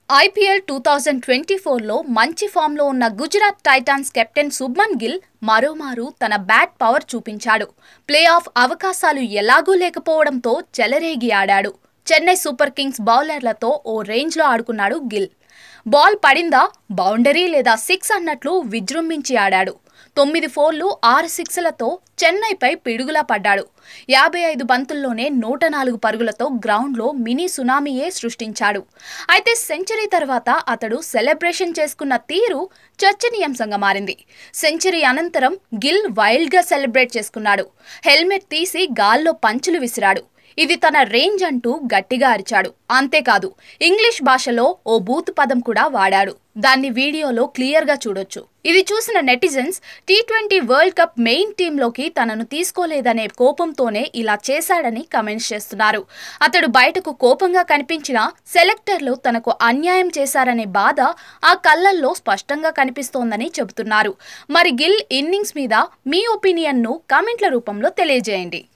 IPL two thousand twenty ఫోర్లో మంచి ఫామ్లో ఉన్న గుజరాత్ టైటాన్స్ కెప్టెన్ శుభ్మన్ గిల్ మరోమారు తన బ్యాట్ పవర్ చూపించాడు ప్లే ఆఫ్ అవకాశాలు ఎలాగూ లేకపోవడంతో చెలరేగి ఆడాడు చెన్నై సూపర్ కింగ్స్ బౌలర్లతో ఓ రేంజ్లో ఆడుకున్నాడు గిల్ బాల్ పడిందా బౌండరీ లేదా సిక్స్ అన్నట్లు విజృంభించి ఆడాడు తొమ్మిది ఫోర్లు ఆరు సిక్స్లతో చెన్నైపై పిడుగులా పడ్డాడు యాభై ఐదు బంతుల్లోనే నూట నాలుగు పరుగులతో గ్రౌండ్లో మినీ సునామీయే సృష్టించాడు అయితే సెంచరీ తర్వాత అతడు సెలబ్రేషన్ చేసుకున్న తీరు చర్చనీయాంశంగా మారింది సెంచరీ అనంతరం గిల్ వైల్డ్గా సెలబ్రేట్ చేసుకున్నాడు హెల్మెట్ తీసి గాల్లో పంచులు విసిరాడు ఇది తన రేంజ్ అంటూ గట్టిగా అరిచాడు అంతేకాదు ఇంగ్లీష్ భాషలో ఓ బూత్ పదం కూడా వాడాడు దాన్ని వీడియోలో క్లియర్గా చూడొచ్చు ఇది చూసిన netizens T twenty world cup main టీంలోకి తనను తీసుకోలేదనే కోపంతోనే ఇలా చేశాడని కమెంట్స్ చేస్తున్నారు అతడు బయటకు కోపంగా కనిపించినా సెలెక్టర్లు తనకు అన్యాయం చేశారనే బాధ ఆ కళ్ళల్లో స్పష్టంగా కనిపిస్తోందని చెబుతున్నారు మరి గిల్ ఇన్నింగ్స్ మీద మీ ఒపీనియన్ను కామెంట్ల రూపంలో తెలియజేయండి